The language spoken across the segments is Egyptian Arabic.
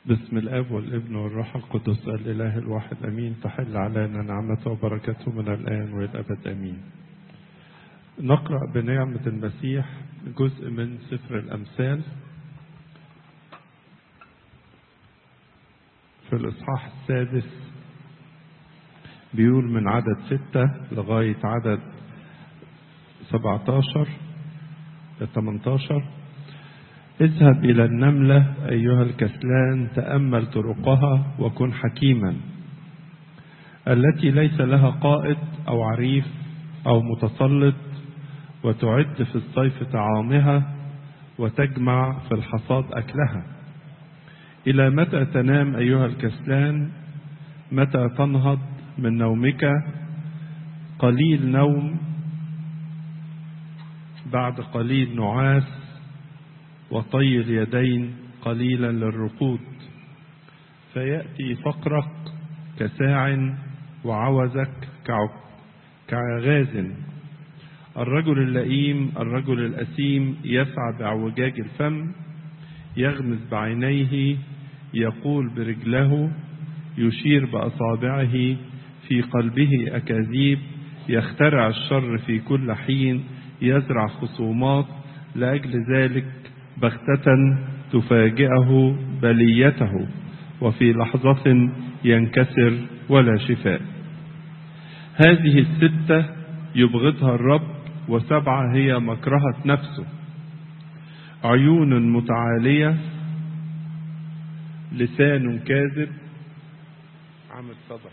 بسم الاب والابن والروح القدس الاله الواحد امين تحل علينا نعمته وبركته من الان والى الابد امين. نقرا بنعمه المسيح جزء من سفر الامثال في الاصحاح السادس بيقول من عدد ستة لغاية عدد 17 18 اذهب إلى النملة أيها الكسلان تأمل طرقها وكن حكيما التي ليس لها قائد أو عريف أو متسلط وتعد في الصيف طعامها وتجمع في الحصاد أكلها إلى متى تنام أيها الكسلان متى تنهض من نومك قليل نوم بعد قليل نعاس وطي اليدين قليلا للرقود فيأتي فقرك كساع وعوزك كعغاز الرجل اللئيم الرجل الأسيم يسعى بعوجاج الفم يغمز بعينيه يقول برجله يشير بأصابعه في قلبه أكاذيب يخترع الشر في كل حين يزرع خصومات لأجل ذلك بغتة تفاجئه بليته وفي لحظة ينكسر ولا شفاء هذه الستة يبغضها الرب وسبعة هي مكرهة نفسه عيون متعالية لسان كاذب عمل صدق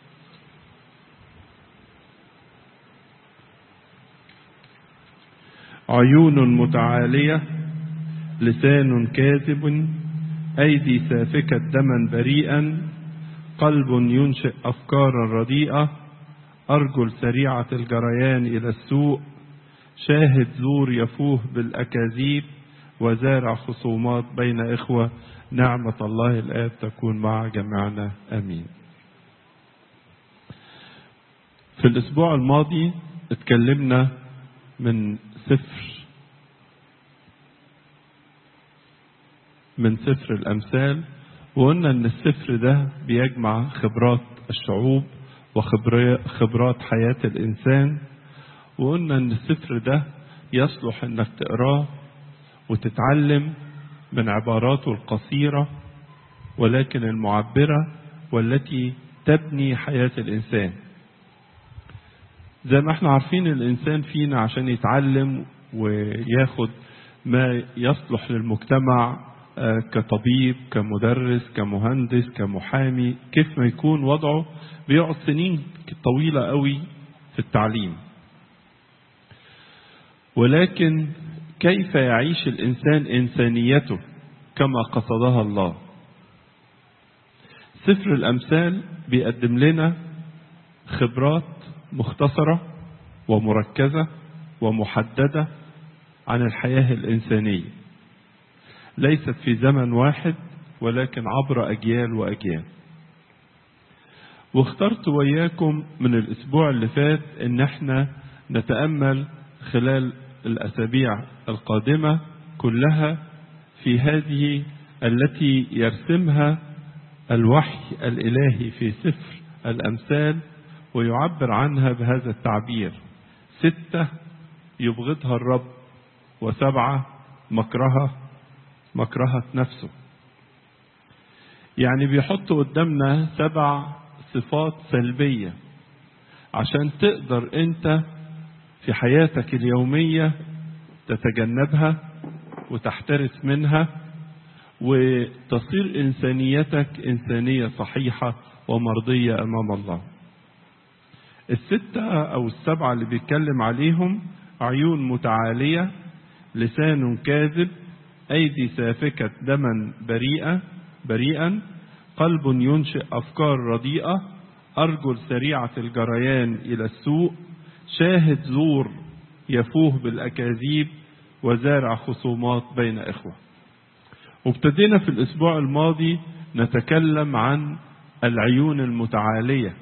عيون متعالية لسان كاذب أيدي سافكة دما بريئا قلب ينشئ أفكارا رديئة أرجل سريعة الجريان إلى السوء شاهد زور يفوه بالأكاذيب وزارع خصومات بين إخوة نعمة الله الآب تكون مع جميعنا آمين في الأسبوع الماضي اتكلمنا من سفر من سفر الأمثال وقلنا إن السفر ده بيجمع خبرات الشعوب وخبرات حياة الإنسان وقلنا إن السفر ده يصلح إنك تقراه وتتعلم من عباراته القصيرة ولكن المعبرة والتي تبني حياة الإنسان زي ما احنا عارفين الإنسان فينا عشان يتعلم وياخد ما يصلح للمجتمع كطبيب كمدرس كمهندس كمحامي كيف ما يكون وضعه بيقعد سنين طويلة قوي في التعليم ولكن كيف يعيش الإنسان إنسانيته كما قصدها الله سفر الأمثال بيقدم لنا خبرات مختصرة ومركزة ومحددة عن الحياة الإنسانية ليست في زمن واحد ولكن عبر أجيال وأجيال واخترت وياكم من الأسبوع اللي فات إن احنا نتأمل خلال الأسابيع القادمة كلها في هذه التي يرسمها الوحي الإلهي في سفر الأمثال ويعبر عنها بهذا التعبير ستة يبغضها الرب وسبعة مكرهة مكرهة نفسه يعني بيحط قدامنا سبع صفات سلبية عشان تقدر انت في حياتك اليومية تتجنبها وتحترس منها وتصير إنسانيتك إنسانية صحيحة ومرضية أمام الله الستة أو السبعة اللي بيتكلم عليهم عيون متعالية لسان كاذب أيدي سافكة دما بريئة بريئا قلب ينشئ أفكار رديئة أرجل سريعة الجريان إلى السوء شاهد زور يفوه بالأكاذيب وزارع خصومات بين إخوة وابتدينا في الأسبوع الماضي نتكلم عن العيون المتعالية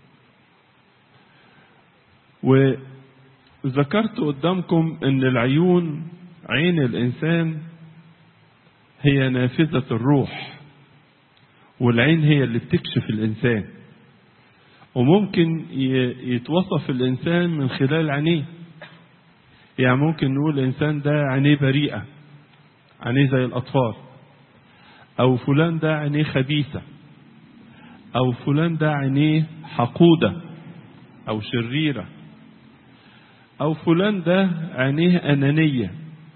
وذكرت قدامكم أن العيون عين الإنسان هي نافذة الروح والعين هي اللي بتكشف الإنسان وممكن يتوصف الإنسان من خلال عينيه يعني ممكن نقول الإنسان ده عينيه بريئة عينيه زي الأطفال أو فلان ده عينيه خبيثة أو فلان ده عينيه حقودة أو شريرة أو فلان ده عينيه أنانية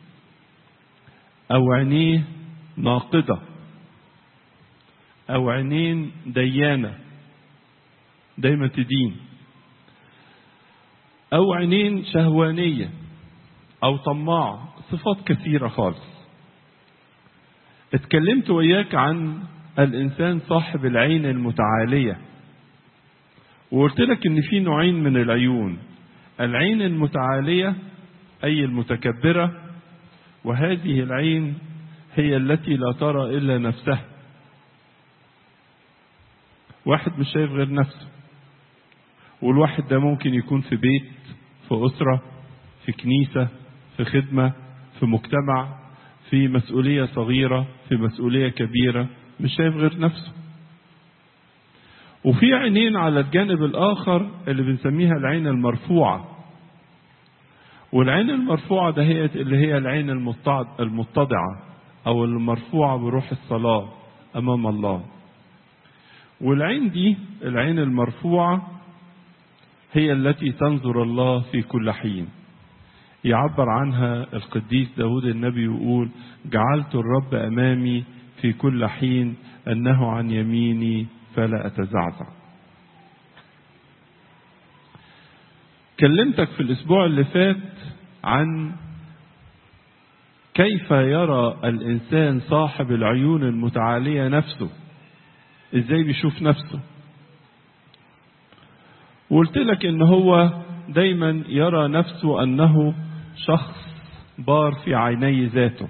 أو عينيه ناقدة أو عينين ديانة دايما تدين أو عينين شهوانية أو طماع صفات كثيرة خالص اتكلمت وياك عن الإنسان صاحب العين المتعالية وقلت لك إن في نوعين من العيون العين المتعالية أي المتكبرة وهذه العين هي التي لا ترى إلا نفسها واحد مش شايف غير نفسه والواحد ده ممكن يكون في بيت في أسرة في كنيسة في خدمة في مجتمع في مسؤولية صغيرة في مسؤولية كبيرة مش شايف غير نفسه وفي عينين على الجانب الآخر اللي بنسميها العين المرفوعة والعين المرفوعة ده هي اللي هي العين المتضعة أو المرفوعة بروح الصلاة أمام الله والعين دي العين المرفوعة هي التي تنظر الله في كل حين يعبر عنها القديس داود النبي يقول جعلت الرب أمامي في كل حين أنه عن يميني فلا أتزعزع كلمتك في الأسبوع اللي فات عن كيف يرى الإنسان صاحب العيون المتعالية نفسه إزاي بيشوف نفسه وقلت لك إن هو دايما يرى نفسه أنه شخص بار في عيني ذاته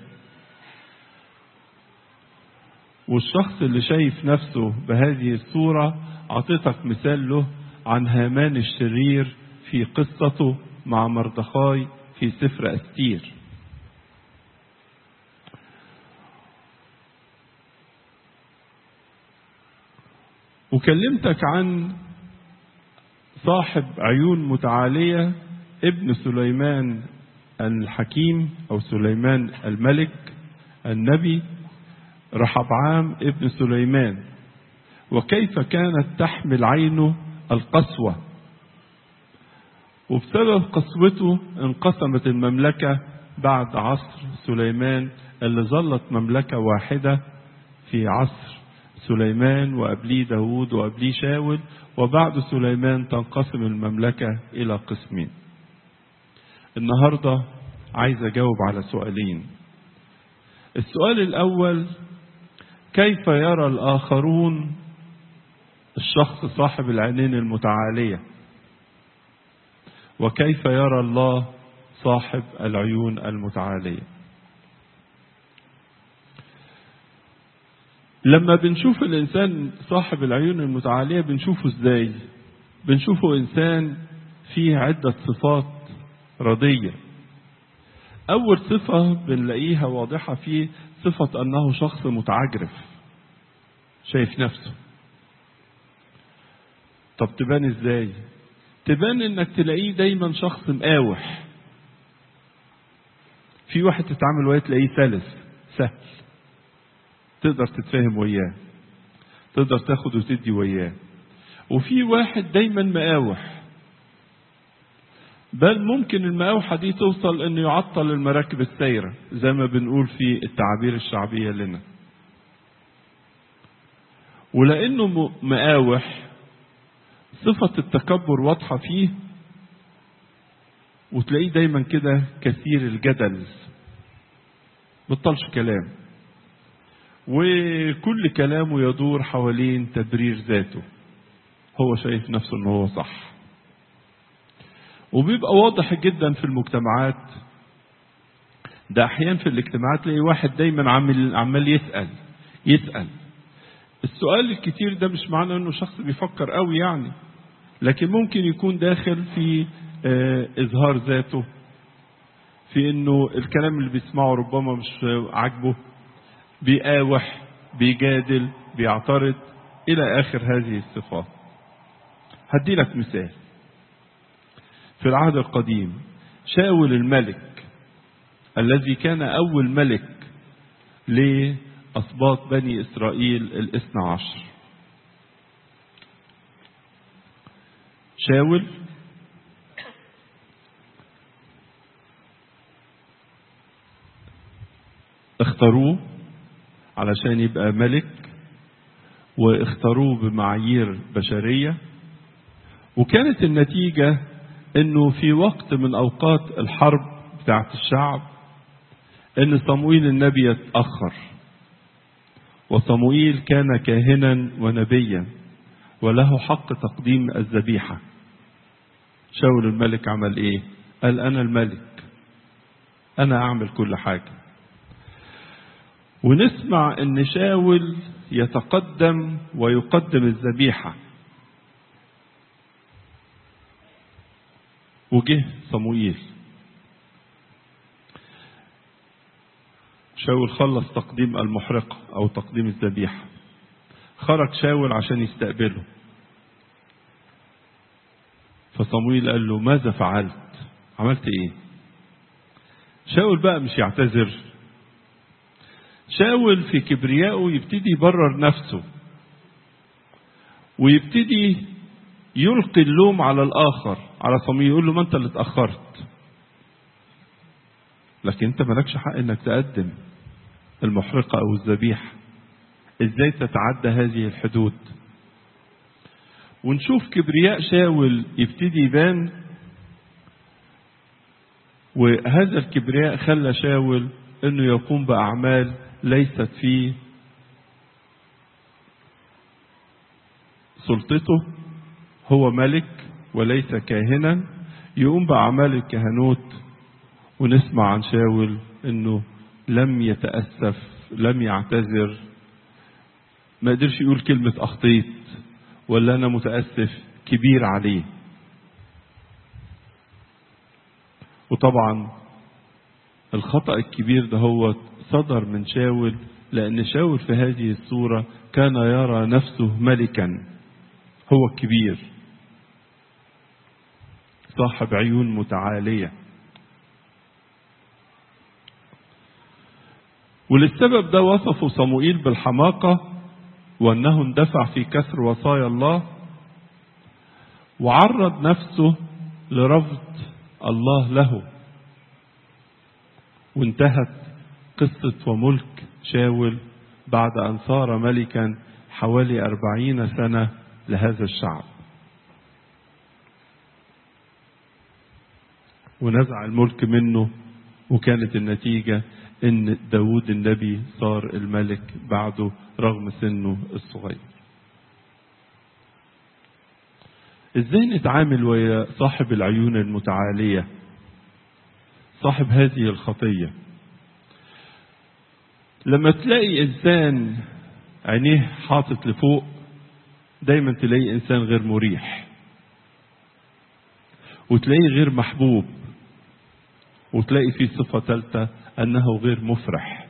والشخص اللي شايف نفسه بهذه الصورة أعطيتك مثال له عن هامان الشرير في قصته مع مردخاي في سفر أستير وكلمتك عن صاحب عيون متعالية ابن سليمان الحكيم أو سليمان الملك النبي رحبعام ابن سليمان وكيف كانت تحمل عينه القسوة وبسبب قسوته انقسمت المملكة بعد عصر سليمان اللي ظلت مملكة واحدة في عصر سليمان وقبليه داود وقبليه شاول وبعد سليمان تنقسم المملكة إلى قسمين النهاردة عايز أجاوب على سؤالين السؤال الأول كيف يرى الآخرون الشخص صاحب العينين المتعالية وكيف يرى الله صاحب العيون المتعالية لما بنشوف الإنسان صاحب العيون المتعالية بنشوفه إزاي بنشوفه إنسان فيه عدة صفات رضية أول صفة بنلاقيها واضحة فيه صفة أنه شخص متعجرف شايف نفسه طب تبان إزاي تبان إنك تلاقيه دايما شخص مقاوح في واحد تتعامل وياه تلاقيه سلس سهل تقدر تتفاهم وياه تقدر تاخد وتدي وياه وفي واحد دايما مقاوح بل ممكن المقاوحة دي توصل انه يعطل المراكب السايرة زي ما بنقول في التعابير الشعبية لنا ولانه مقاوح صفة التكبر واضحة فيه وتلاقيه دايما كده كثير الجدل بطلش كلام وكل كلامه يدور حوالين تبرير ذاته هو شايف نفسه ان هو صح وبيبقى واضح جدا في المجتمعات ده احيانا في الاجتماعات تلاقي واحد دايما عمال عمال يسال يسال السؤال الكتير ده مش معناه انه شخص بيفكر قوي يعني لكن ممكن يكون داخل في آه اظهار ذاته في انه الكلام اللي بيسمعه ربما مش عاجبه بيقاوح بيجادل بيعترض إلى آخر هذه الصفات هدي لك مثال في العهد القديم شاول الملك الذي كان أول ملك لأسباط بني إسرائيل الاثنى عشر شاول اختاروه علشان يبقى ملك واختاروه بمعايير بشرية وكانت النتيجة انه في وقت من اوقات الحرب بتاعت الشعب ان صموئيل النبي يتأخر وصموئيل كان كاهنا ونبيا وله حق تقديم الذبيحة شاول الملك عمل ايه قال انا الملك انا اعمل كل حاجة ونسمع ان شاول يتقدم ويقدم الذبيحة وجه صموئيل شاول خلص تقديم المحرقة أو تقديم الذبيحة خرج شاول عشان يستقبله فصمويل قال له ماذا فعلت عملت ايه شاول بقى مش يعتذر شاول في كبريائه يبتدي يبرر نفسه ويبتدي يلقي اللوم على الآخر على صمويل يقول له ما أنت اللي اتأخرت لكن أنت مالكش حق إنك تقدم المحرقة أو الذبيحة إزاي تتعدى هذه الحدود ونشوف كبرياء شاول يبتدي يبان وهذا الكبرياء خلى شاول انه يقوم باعمال ليست في سلطته هو ملك وليس كاهنا يقوم باعمال الكهنوت ونسمع عن شاول انه لم يتاسف لم يعتذر ما قدرش يقول كلمه اخطيت ولا انا متاسف كبير عليه وطبعا الخطأ الكبير ده هو صدر من شاول لأن شاول في هذه الصورة كان يرى نفسه ملكا هو الكبير صاحب عيون متعالية وللسبب ده وصفه صموئيل بالحماقة وأنه اندفع في كسر وصايا الله وعرض نفسه لرفض الله له وانتهت قصة وملك شاول بعد أن صار ملكا حوالي أربعين سنة لهذا الشعب ونزع الملك منه وكانت النتيجة ان داود النبي صار الملك بعده رغم سنه الصغير ازاي نتعامل ويا صاحب العيون المتعالية صاحب هذه الخطية لما تلاقي انسان عينيه حاطط لفوق دايما تلاقي انسان غير مريح وتلاقيه غير محبوب وتلاقي فيه صفة ثالثة أنه غير مفرح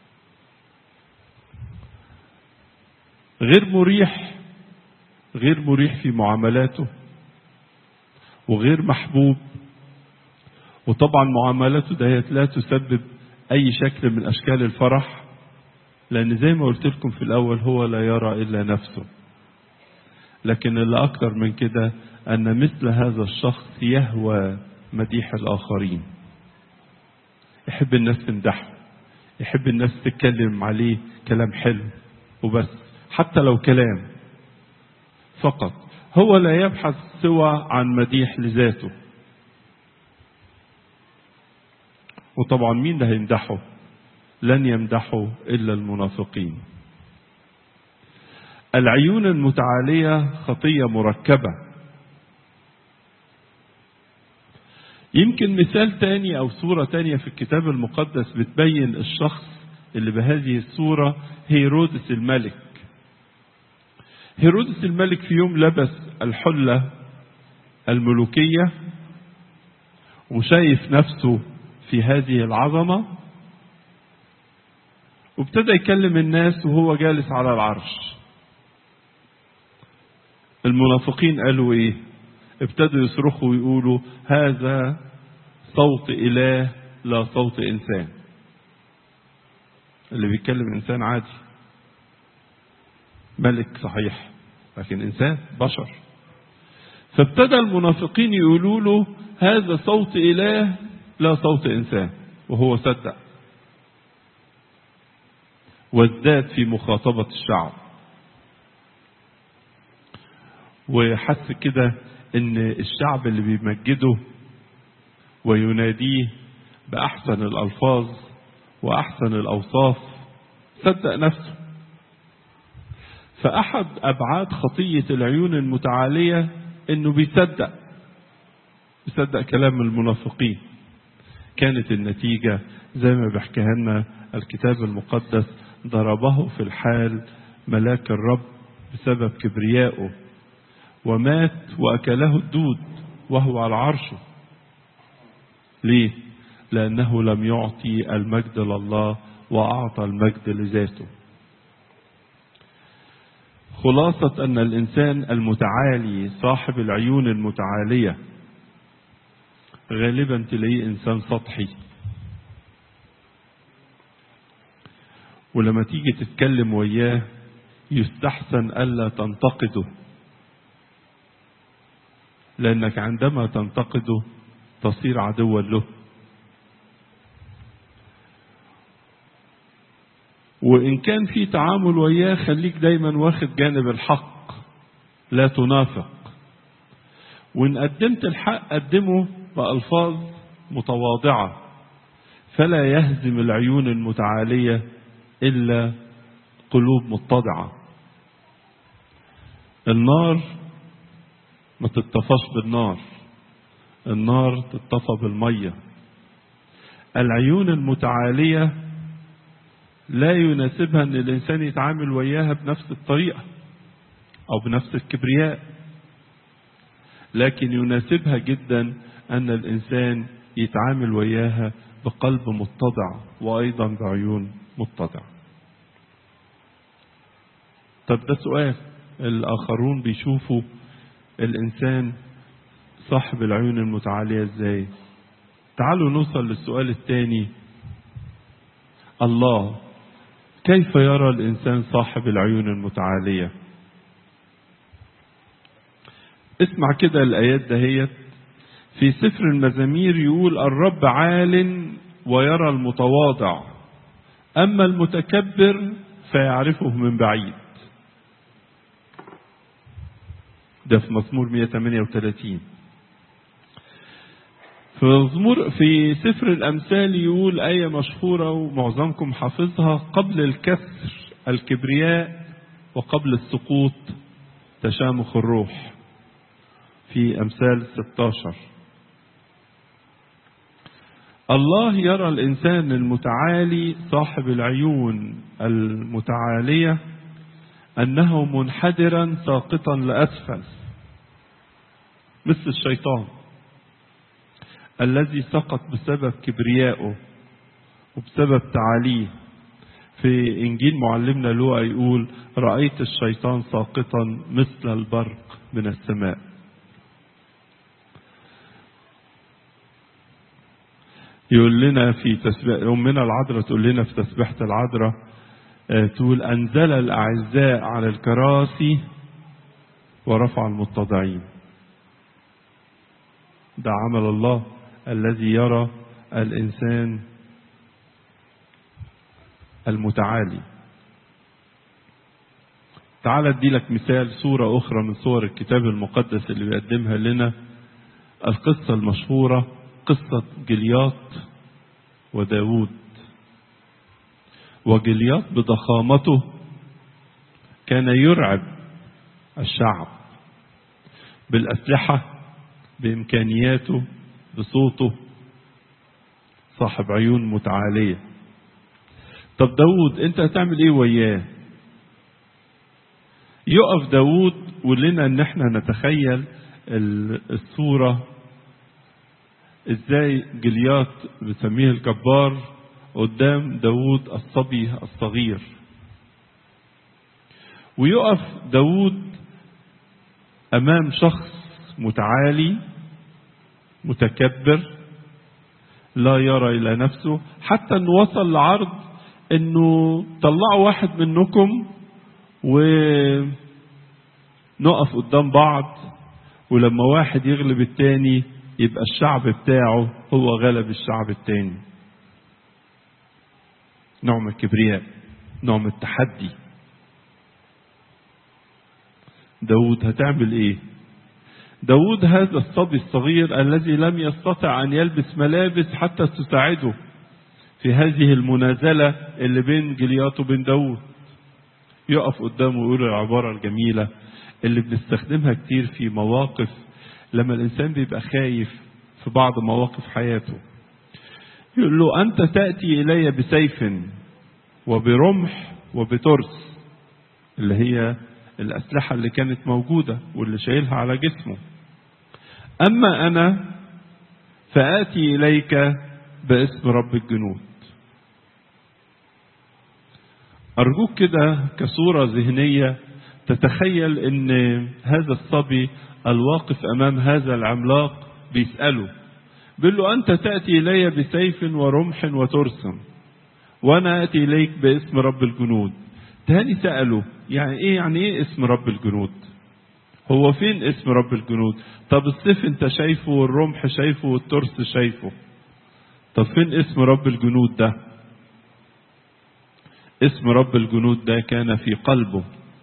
غير مريح غير مريح في معاملاته وغير محبوب وطبعا معاملاته دهيت لا تسبب أي شكل من أشكال الفرح لأن زي ما قلت لكم في الأول هو لا يرى إلا نفسه لكن اللي أكثر من كده أن مثل هذا الشخص يهوى مديح الآخرين يحب الناس تمدحه يحب الناس تتكلم عليه كلام حلو وبس حتى لو كلام فقط هو لا يبحث سوى عن مديح لذاته وطبعا مين اللي هيمدحه لن يمدحه الا المنافقين العيون المتعاليه خطيه مركبه يمكن مثال تاني او صورة تانية في الكتاب المقدس بتبين الشخص اللي بهذه الصورة هيرودس الملك هيرودس الملك في يوم لبس الحلة الملوكية وشايف نفسه في هذه العظمة وابتدى يكلم الناس وهو جالس على العرش المنافقين قالوا ايه ابتدوا يصرخوا ويقولوا هذا صوت اله لا صوت انسان اللي بيتكلم انسان عادي ملك صحيح لكن انسان بشر فابتدى المنافقين يقولوا له هذا صوت اله لا صوت انسان وهو صدق وازداد في مخاطبه الشعب وحس كده ان الشعب اللي بيمجده ويناديه باحسن الالفاظ واحسن الاوصاف صدق نفسه فاحد ابعاد خطيه العيون المتعاليه انه بيصدق بيصدق كلام المنافقين كانت النتيجه زي ما بيحكيها لنا الكتاب المقدس ضربه في الحال ملاك الرب بسبب كبريائه ومات واكله الدود وهو على عرشه ليه لانه لم يعطي المجد لله واعطى المجد لذاته خلاصه ان الانسان المتعالي صاحب العيون المتعاليه غالبا تلاقيه انسان سطحي ولما تيجي تتكلم وياه يستحسن الا تنتقده لانك عندما تنتقده تصير عدوا له وإن كان في تعامل وياه خليك دايما واخد جانب الحق لا تنافق وإن قدمت الحق قدمه بألفاظ متواضعة فلا يهزم العيون المتعالية إلا قلوب متضعة النار ما تتطفاش بالنار النار تتطفى بالمية العيون المتعالية لا يناسبها ان الانسان يتعامل وياها بنفس الطريقه او بنفس الكبرياء لكن يناسبها جدا ان الانسان يتعامل وياها بقلب متضع وايضا بعيون متضع طب ده سؤال الاخرون بيشوفوا الانسان صاحب العيون المتعاليه ازاي تعالوا نوصل للسؤال الثاني الله كيف يرى الانسان صاحب العيون المتعاليه اسمع كده الايات دهيت في سفر المزامير يقول الرب عال ويرى المتواضع اما المتكبر فيعرفه من بعيد ده في مزمور 138 في مزمور في سفر الأمثال يقول آية مشهورة ومعظمكم حافظها قبل الكسر الكبرياء وقبل السقوط تشامخ الروح في أمثال 16 الله يرى الإنسان المتعالي صاحب العيون المتعالية أنه منحدرا ساقطا لأسفل مثل الشيطان الذي سقط بسبب كبريائه وبسبب تعاليه في انجيل معلمنا لوقا يقول رايت الشيطان ساقطا مثل البرق من السماء يقول لنا في تسبيح امنا العذراء تقول لنا في تسبيحه العذراء تقول انزل الاعزاء على الكراسي ورفع المتضعين ده عمل الله الذي يرى الانسان المتعالي تعال ادي لك مثال صورة أخرى من صور الكتاب المقدس اللي بيقدمها لنا القصة المشهورة قصة جلياط وداود وجلياط بضخامته كان يرعب الشعب بالأسلحة بإمكانياته بصوته صاحب عيون متعالية طب داود انت هتعمل ايه وياه يقف داود ولنا ان احنا نتخيل الصورة ازاي جليات بنسميه الجبار قدام داود الصبي الصغير ويقف داود أمام شخص متعالي متكبر لا يرى إلى نفسه حتى أنه وصل لعرض أنه طلعوا واحد منكم ونقف قدام بعض ولما واحد يغلب التاني يبقى الشعب بتاعه هو غلب الشعب التاني نوع من الكبرياء نوع من التحدي داود هتعمل ايه داود هذا الصبي الصغير الذي لم يستطع أن يلبس ملابس حتى تساعده في هذه المنازلة اللي بين جليات وبين داود يقف قدامه ويقول العبارة الجميلة اللي بنستخدمها كتير في مواقف لما الإنسان بيبقى خايف في بعض مواقف حياته يقول له أنت تأتي إلي بسيف وبرمح وبترس اللي هي الأسلحة اللي كانت موجودة واللي شايلها على جسمه أما أنا فآتي إليك باسم رب الجنود أرجوك كده كصورة ذهنية تتخيل أن هذا الصبي الواقف أمام هذا العملاق بيسأله بيقول له أنت تأتي إلي بسيف ورمح وترس وأنا أتي إليك باسم رب الجنود تاني سأله يعني إيه يعني إيه اسم رب الجنود هو فين اسم رب الجنود طب السيف انت شايفه والرمح شايفه والترس شايفه طب فين اسم رب الجنود ده اسم رب الجنود ده كان في قلبه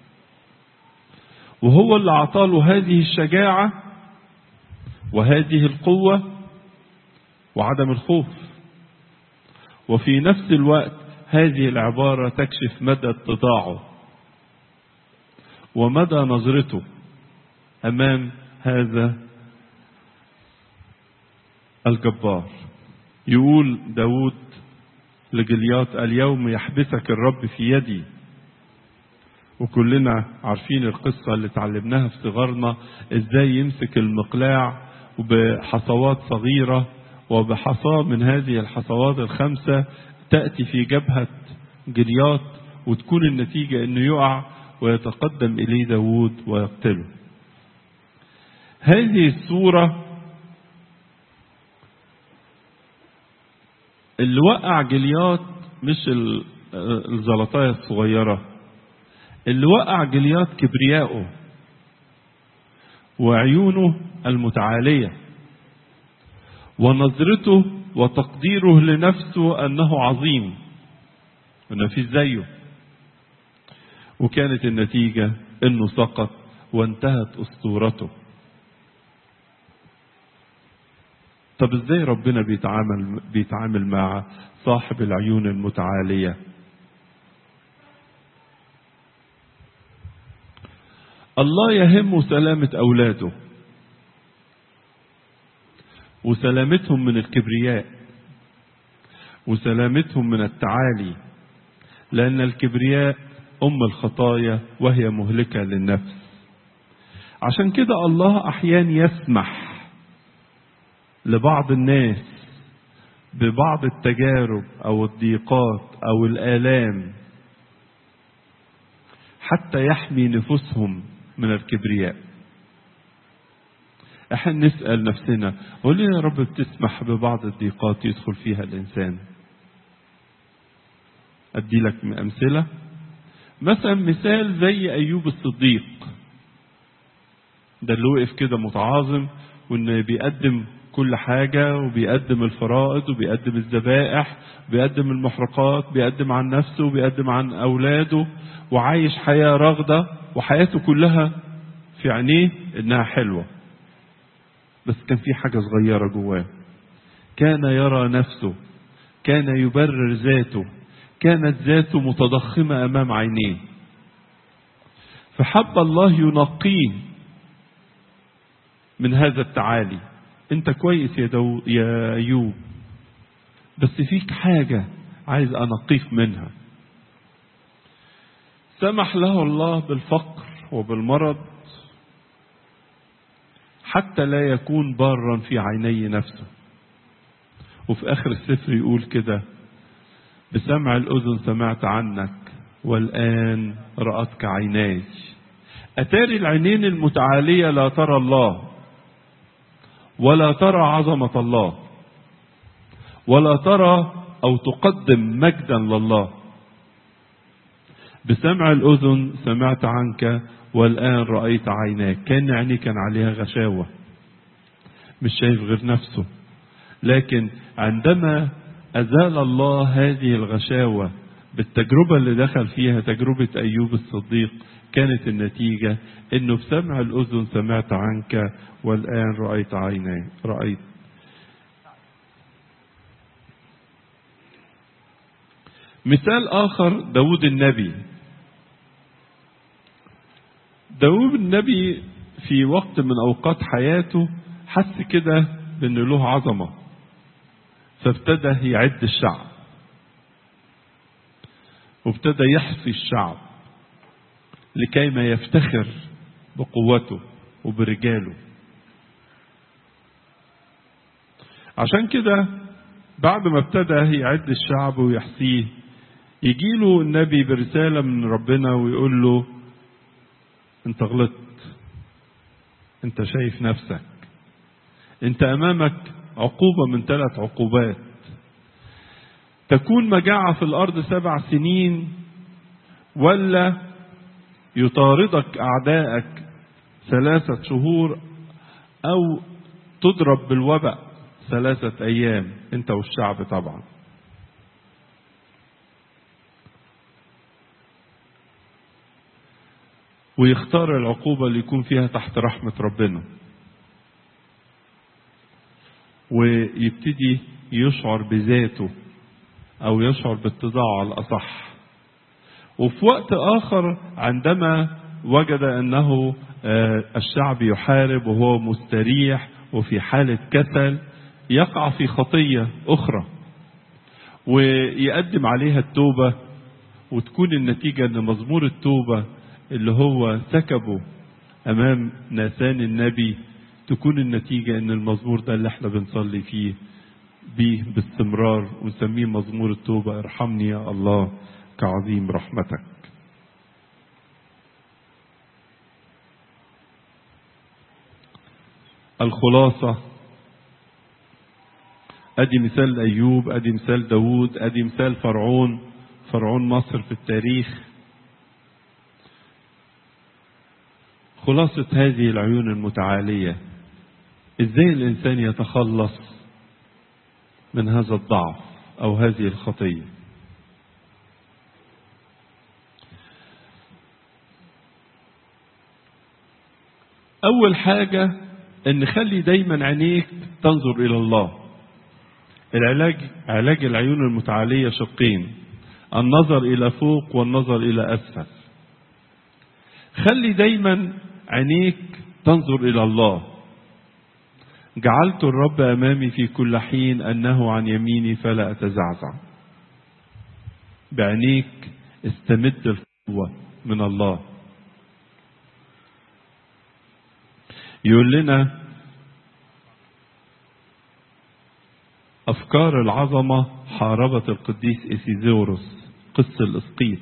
وهو اللي اعطاله هذه الشجاعة وهذه القوة وعدم الخوف وفي نفس الوقت هذه العبارة تكشف مدى اتضاعه ومدى نظرته أمام هذا الجبار يقول داود لجليات اليوم يحبسك الرب في يدي وكلنا عارفين القصة اللي تعلمناها في صغرنا ازاي يمسك المقلاع وبحصوات صغيرة وبحصاة من هذه الحصوات الخمسة تأتي في جبهة جليات وتكون النتيجة انه يقع ويتقدم اليه داود ويقتله هذه الصورة اللي وقع جليات مش الزلطاية الصغيرة اللي وقع جليات كبرياءه وعيونه المتعالية ونظرته وتقديره لنفسه أنه عظيم أنه في زيه وكانت النتيجة أنه سقط وانتهت أسطورته طب ازاي ربنا بيتعامل بيتعامل مع صاحب العيون المتعاليه الله يهمه سلامه اولاده وسلامتهم من الكبرياء وسلامتهم من التعالي لان الكبرياء ام الخطايا وهي مهلكه للنفس عشان كده الله احيانا يسمح لبعض الناس ببعض التجارب او الضيقات او الالام حتى يحمي نفوسهم من الكبرياء احنا نسال نفسنا هو ليه يا رب بتسمح ببعض الضيقات يدخل فيها الانسان ادي لك امثله مثلا مثال زي ايوب الصديق ده اللي وقف كده متعاظم وان بيقدم كل حاجة وبيقدم الفرائض وبيقدم الذبائح بيقدم المحرقات بيقدم عن نفسه وبيقدم عن أولاده وعايش حياة رغدة وحياته كلها في عينيه إنها حلوة بس كان في حاجة صغيرة جواه كان يرى نفسه كان يبرر ذاته كانت ذاته متضخمة أمام عينيه فحب الله ينقيه من هذا التعالي انت كويس يا دو يا ايوب بس فيك حاجة عايز انقيك منها سمح له الله بالفقر وبالمرض حتى لا يكون بارا في عيني نفسه وفي اخر السفر يقول كده بسمع الاذن سمعت عنك والان رأتك عيناي أتاري العينين المتعالية لا ترى الله ولا ترى عظمة الله ولا ترى أو تقدم مجدا لله بسمع الأذن سمعت عنك والآن رأيت عيناك كان عيني كان عليها غشاوة مش شايف غير نفسه لكن عندما أزال الله هذه الغشاوة بالتجربة اللي دخل فيها تجربة أيوب الصديق كانت النتيجة انه بسمع الاذن سمعت عنك والان رأيت عيني رأيت مثال اخر داود النبي داود النبي في وقت من اوقات حياته حس كده بان له عظمة فابتدى يعد الشعب وابتدى يحصي الشعب لكي ما يفتخر بقوته وبرجاله عشان كده بعد ما ابتدى يعد الشعب ويحصيه يجي له النبي برسالة من ربنا ويقول له انت غلطت انت شايف نفسك انت امامك عقوبة من ثلاث عقوبات تكون مجاعة في الارض سبع سنين ولا يطاردك أعدائك ثلاثة شهور أو تضرب بالوباء ثلاثة أيام أنت والشعب طبعا ويختار العقوبة اللي يكون فيها تحت رحمة ربنا ويبتدي يشعر بذاته أو يشعر باتضاعه على الأصح وفي وقت آخر عندما وجد أنه الشعب يحارب وهو مستريح وفي حالة كسل يقع في خطية أخرى ويقدم عليها التوبة وتكون النتيجة أن مزمور التوبة اللي هو سكبه أمام ناسان النبي تكون النتيجة أن المزمور ده اللي احنا بنصلي فيه بيه باستمرار ونسميه مزمور التوبة ارحمني يا الله كعظيم رحمتك الخلاصة ادي مثال ايوب ادي مثال داود ادي مثال فرعون فرعون مصر في التاريخ خلاصة هذه العيون المتعالية ازاي الانسان يتخلص من هذا الضعف او هذه الخطيه أول حاجة إن خلي دايما عينيك تنظر إلى الله. العلاج علاج العيون المتعالية شقين. النظر إلى فوق والنظر إلى أسفل. خلي دايما عينيك تنظر إلى الله. جعلت الرب أمامي في كل حين أنه عن يميني فلا أتزعزع. بعينيك استمد القوة من الله. يقول لنا أفكار العظمة حاربت القديس إسيزوروس قس الإسقيط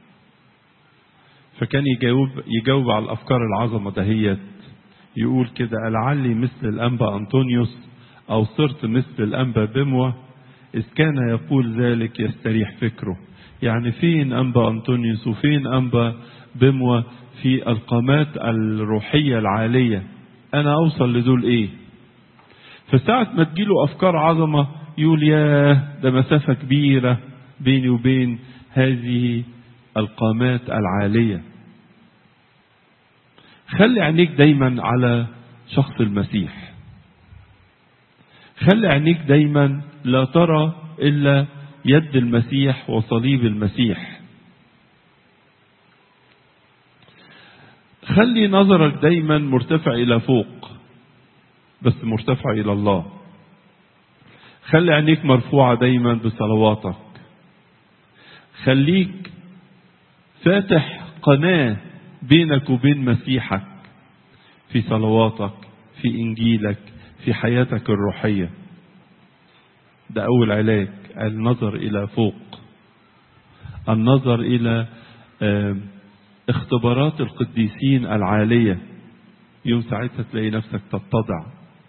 فكان يجاوب يجاوب على الأفكار العظمة دهيت يقول كده لعلي مثل الأنبا أنطونيوس أو صرت مثل الأنبا بموة إذ كان يقول ذلك يستريح فكره يعني فين أنبا أنطونيوس وفين أنبا بموة في القامات الروحية العالية انا اوصل لدول ايه فساعة ما تجيله افكار عظمة يقول ياه ده مسافة كبيرة بيني وبين هذه القامات العالية خلي عينيك دايما على شخص المسيح خلي عينيك دايما لا ترى الا يد المسيح وصليب المسيح خلي نظرك دايما مرتفع الى فوق بس مرتفع الى الله خلي عينيك مرفوعة دايما بصلواتك خليك فاتح قناة بينك وبين مسيحك في صلواتك في انجيلك في حياتك الروحية ده اول علاج النظر الى فوق النظر الى اختبارات القديسين العالية يوم ساعتها تلاقي نفسك تتضع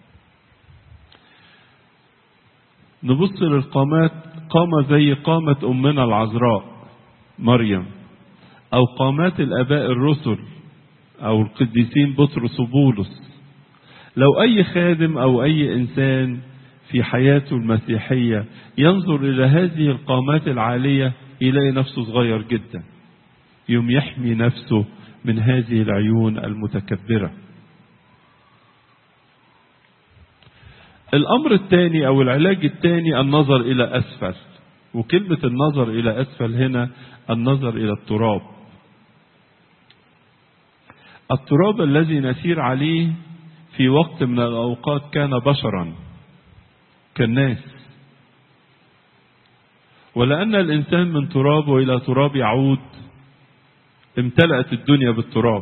نبص للقامات قامة زي قامة أمنا العذراء مريم أو قامات الآباء الرسل أو القديسين بطرس وبولس لو أي خادم أو أي إنسان في حياته المسيحية ينظر إلى هذه القامات العالية يلاقي نفسه صغير جدا يوم يحمي نفسه من هذه العيون المتكبرة الأمر الثاني أو العلاج الثاني النظر إلى أسفل وكلمة النظر إلى أسفل هنا النظر إلى التراب التراب الذي نسير عليه في وقت من الأوقات كان بشرا كالناس ولأن الإنسان من تراب وإلى تراب يعود امتلأت الدنيا بالتراب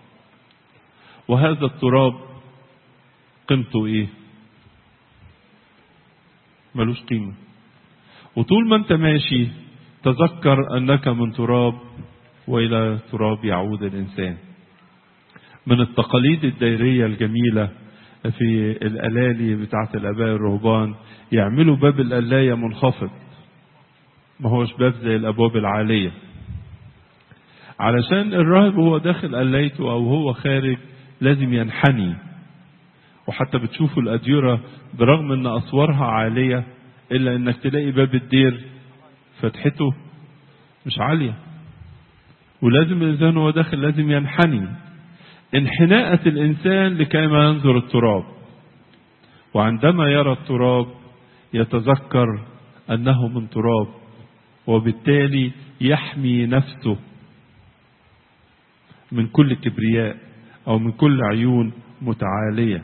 وهذا التراب قيمته ايه ملوش قيمة وطول ما انت ماشي تذكر انك من تراب والى تراب يعود الانسان من التقاليد الدائرية الجميلة في الألالي بتاعت الآباء الرهبان يعملوا باب القلاية منخفض ما هوش باب زي الأبواب العالية علشان الراهب هو داخل قلايته أو هو خارج لازم ينحني وحتى بتشوفوا الأديرة برغم أن أسوارها عالية إلا أنك تلاقي باب الدير فتحته مش عالية ولازم الإنسان هو داخل لازم ينحني انحناءة الإنسان لكيما ينظر التراب وعندما يرى التراب يتذكر أنه من تراب وبالتالي يحمي نفسه من كل كبرياء أو من كل عيون متعالية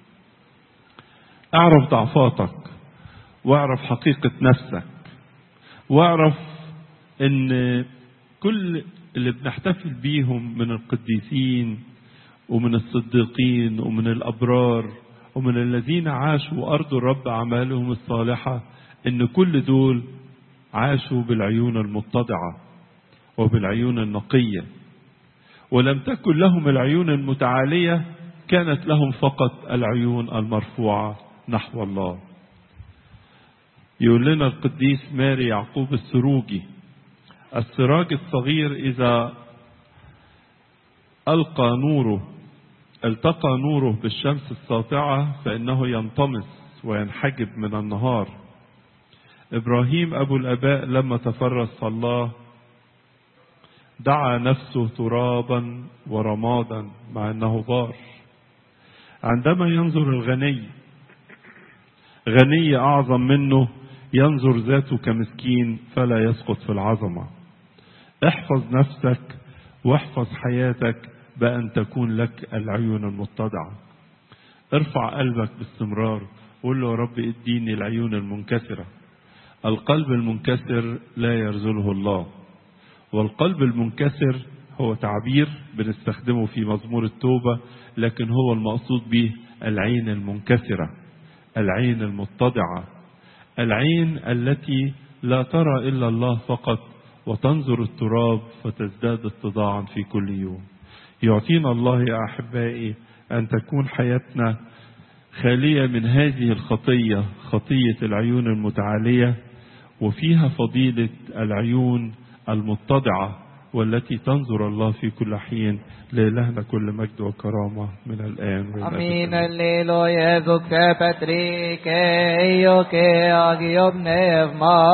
اعرف ضعفاتك واعرف حقيقة نفسك واعرف ان كل اللي بنحتفل بيهم من القديسين ومن الصديقين ومن الأبرار ومن الذين عاشوا أرض الرب أعمالهم الصالحة إن كل دول عاشوا بالعيون المتضعة وبالعيون النقية ولم تكن لهم العيون المتعالية كانت لهم فقط العيون المرفوعة نحو الله يقول لنا القديس ماري يعقوب السروجي السراج الصغير إذا ألقى نوره التقى نوره بالشمس الساطعة فإنه ينطمس وينحجب من النهار إبراهيم أبو الأباء لما تفرس الله دعا نفسه ترابا ورمادا مع أنه بار عندما ينظر الغني غني أعظم منه ينظر ذاته كمسكين فلا يسقط في العظمة احفظ نفسك واحفظ حياتك بأن تكون لك العيون المتضعة ارفع قلبك باستمرار قول له يا رب اديني العيون المنكسرة القلب المنكسر لا يرزله الله والقلب المنكسر هو تعبير بنستخدمه في مزمور التوبة لكن هو المقصود به العين المنكسرة العين المتضعة العين التي لا ترى إلا الله فقط وتنظر التراب فتزداد اتضاعا في كل يوم يعطينا الله يا أحبائي أن تكون حياتنا خالية من هذه الخطية خطية العيون المتعالية وفيها فضيلة العيون المتضعة والتي تنظر الله في كل حين لإلهنا كل مجد وكرامة من الآن وإلى Amin alleluia, Jesu, Petri, ke io che agio pneuma.